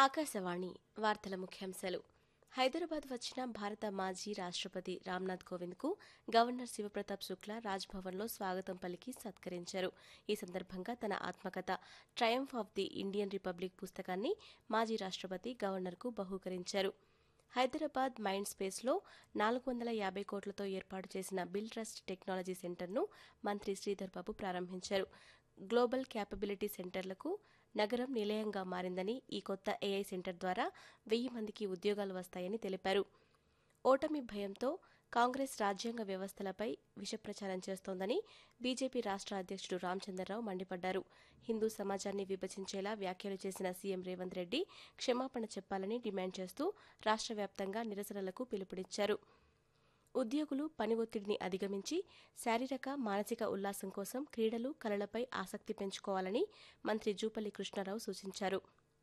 ఆకాశవాణి వార్తల ముఖ్యాంశాలు హైదరాబాద్ వచ్చిన భారత మాజీ రాష్ట్రపతి రామ్నాథ్ కోవింద్కు గవర్నర్ శివప్రతాప్ శుక్లా రాజ్భవన్లో స్వాగతం పలికి సత్కరించారు ఈ సందర్భంగా తన ఆత్మకథ triumph of the Indian republic పుస్తకాన్ని మాజీ రాష్ట్రపతి గవర్నర్కు బహూకరించారు హైదరాబాద్ మైండ్ స్పేస్లో నాలుగు వందల యాభై కోట్లతో ఏర్పాటు చేసిన బిల్ ట్రస్ట్ టెక్నాలజీ సెంటర్ను మంత్రి శ్రీధర్ బాబు ప్రారంభించారు గ్లోబల్ క్యాపబిలిటీ సెంటర్లకు నగరం నిలయంగా మారిందని ఈ కొత్త ఏఐ సెంటర్ ద్వారా వెయ్యి మందికి ఉద్యోగాలు వస్తాయని తెలిపారు ఓటమి భయంతో కాంగ్రెస్ రాజ్యాంగ వ్యవస్థలపై విషప్రచారం చేస్తోందని బీజేపీ రాష్ట్ర అధ్యక్షుడు రామచంద్రరావు మండిపడ్డారు హిందూ సమాజాన్ని విభజించేలా వ్యాఖ్యలు చేసిన సీఎం రేవంత్ రెడ్డి క్షమాపణ చెప్పాలని డిమాండ్ చేస్తూ రాష్ట్ర వ్యాప్తంగా నిరసనలకు పిలుపునిచ్చారు ఉద్యోగులు పని ఒత్తిడిని అధిగమించి శారీరక మానసిక ఉల్లాసం కోసం క్రీడలు కళలపై ఆసక్తి పెంచుకోవాలని మంత్రి జూపల్లి కృష్ణారావు సూచించారు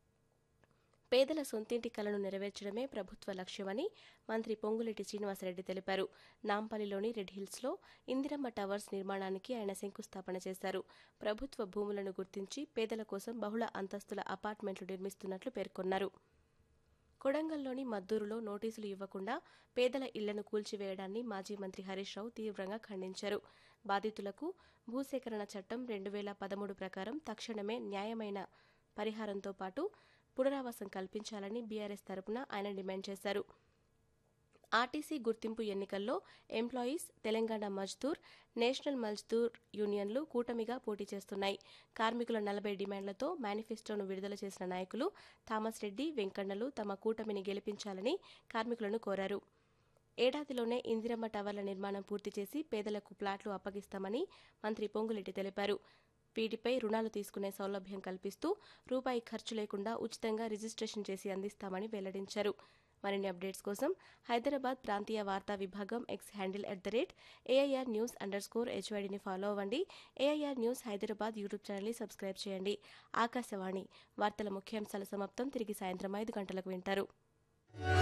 పేదల సొంతింటి కలను నెరవేర్చడమే ప్రభుత్వ లక్ష్యమని మంత్రి పొంగులేటి శ్రీనివాసరెడ్డి తెలిపారు నాంపల్లిలోని రెడ్ హిల్స్లో ఇందిరమ్మ టవర్స్ నిర్మాణానికి ఆయన శంకుస్థాపన చేశారు ప్రభుత్వ భూములను గుర్తించి పేదల కోసం బహుళ అంతస్తుల అపార్ట్మెంట్లు నిర్మిస్తున్నట్లు పేర్కొన్నారు కొడంగల్లోని మద్దూరులో నోటీసులు ఇవ్వకుండా పేదల ఇళ్లను కూల్చివేయడాన్ని మాజీ మంత్రి హరీష్ రావు తీవ్రంగా ఖండించారు బాధితులకు భూసేకరణ చట్టం రెండు వేల పదమూడు ప్రకారం తక్షణమే న్యాయమైన పరిహారంతో పాటు పునరావాసం కల్పించాలని బీఆర్ఎస్ తరపున ఆయన డిమాండ్ చేశారు ఆర్టీసీ గుర్తింపు ఎన్నికల్లో ఎంప్లాయీస్ తెలంగాణ మజ్దూర్ నేషనల్ మజ్దూర్ యూనియన్లు కూటమిగా పోటీ చేస్తున్నాయి కార్మికుల నలభై డిమాండ్లతో మేనిఫెస్టోను విడుదల చేసిన నాయకులు థామస్ రెడ్డి వెంకన్నలు తమ కూటమిని గెలిపించాలని కార్మికులను కోరారు ఏడాదిలోనే ఇందిరమ్మ టవర్ల నిర్మాణం పూర్తి చేసి పేదలకు ప్లాట్లు అప్పగిస్తామని మంత్రి పొంగులెట్టి తెలిపారు వీటిపై రుణాలు తీసుకునే సౌలభ్యం కల్పిస్తూ రూపాయి ఖర్చు లేకుండా ఉచితంగా రిజిస్ట్రేషన్ చేసి అందిస్తామని వెల్లడించారు మరిన్ని అప్డేట్స్ కోసం హైదరాబాద్ ప్రాంతీయ వార్తా విభాగం X handle at the rate AIR news underscore హెచ్వైడిని ఫాలో అవ్వండి ఏఐఆర్ న్యూస్ హైదరాబాద్ యూట్యూబ్ ఛానల్ని సబ్స్క్రైబ్ చేయండి ఆకాశవాణి వార్తల ముఖ్యాంశాల సమాప్తం తిరిగి సాయంత్రం ఐదు గంటలకు వింటారు